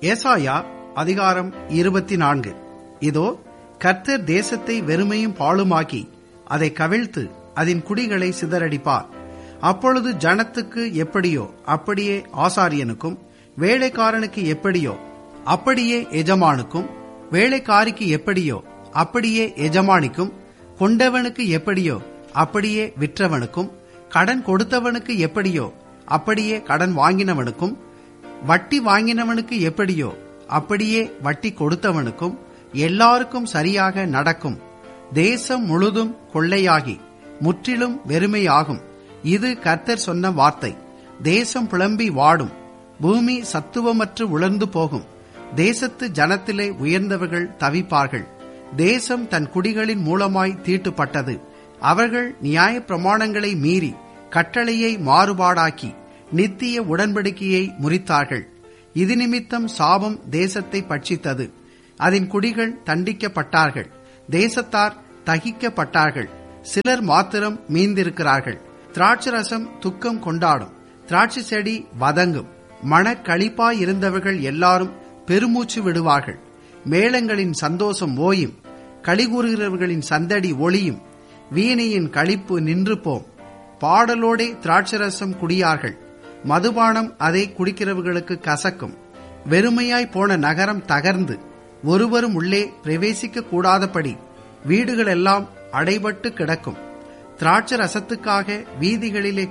ஏசாயா அதிகாரம் இருபத்தி நான்கு இதோ கர்த்தர் தேசத்தை வெறுமையும் பாழுமாக்கி அதை கவிழ்த்து அதன் குடிகளை சிதறடிப்பார் அப்பொழுது ஜனத்துக்கு எப்படியோ அப்படியே ஆசாரியனுக்கும் வேலைக்காரனுக்கு எப்படியோ அப்படியே எஜமானுக்கும் வேலைக்காரிக்கு எப்படியோ அப்படியே எஜமானிக்கும் கொண்டவனுக்கு எப்படியோ அப்படியே விற்றவனுக்கும் கடன் கொடுத்தவனுக்கு எப்படியோ அப்படியே கடன் வாங்கினவனுக்கும் வட்டி வாங்கினவனுக்கு எப்படியோ அப்படியே வட்டி கொடுத்தவனுக்கும் எல்லாருக்கும் சரியாக நடக்கும் தேசம் முழுதும் கொள்ளையாகி முற்றிலும் வெறுமையாகும் இது கர்த்தர் சொன்ன வார்த்தை தேசம் புலம்பி வாடும் பூமி சத்துவமற்று உலர்ந்து போகும் தேசத்து ஜனத்திலே உயர்ந்தவர்கள் தவிப்பார்கள் தேசம் தன் குடிகளின் மூலமாய் தீட்டுப்பட்டது அவர்கள் நியாய பிரமாணங்களை மீறி கட்டளையை மாறுபாடாக்கி நித்திய உடன்படிக்கையை முறித்தார்கள் இது நிமித்தம் சாபம் தேசத்தை பட்சித்தது அதன் குடிகள் தண்டிக்கப்பட்டார்கள் தேசத்தார் தகிக்கப்பட்டார்கள் சிலர் மாத்திரம் மீந்திருக்கிறார்கள் திராட்சரசம் துக்கம் கொண்டாடும் திராட்சை செடி வதங்கும் மனக்களிப்பாய் இருந்தவர்கள் எல்லாரும் பெருமூச்சு விடுவார்கள் மேளங்களின் சந்தோஷம் ஓயும் களிகூறுகிறவர்களின் சந்தடி ஒளியும் வீணையின் களிப்பு நின்று போம் பாடலோடே திராட்சரசம் குடியார்கள் மதுபானம் அதை குடிக்கிறவர்களுக்கு கசக்கும் வெறுமையாய் போன நகரம் தகர்ந்து ஒருவரும் உள்ளே பிரவேசிக்க கூடாதபடி வீடுகளெல்லாம் அடைபட்டு கிடக்கும் திராட்சரசத்துக்காக வீதிகளிலே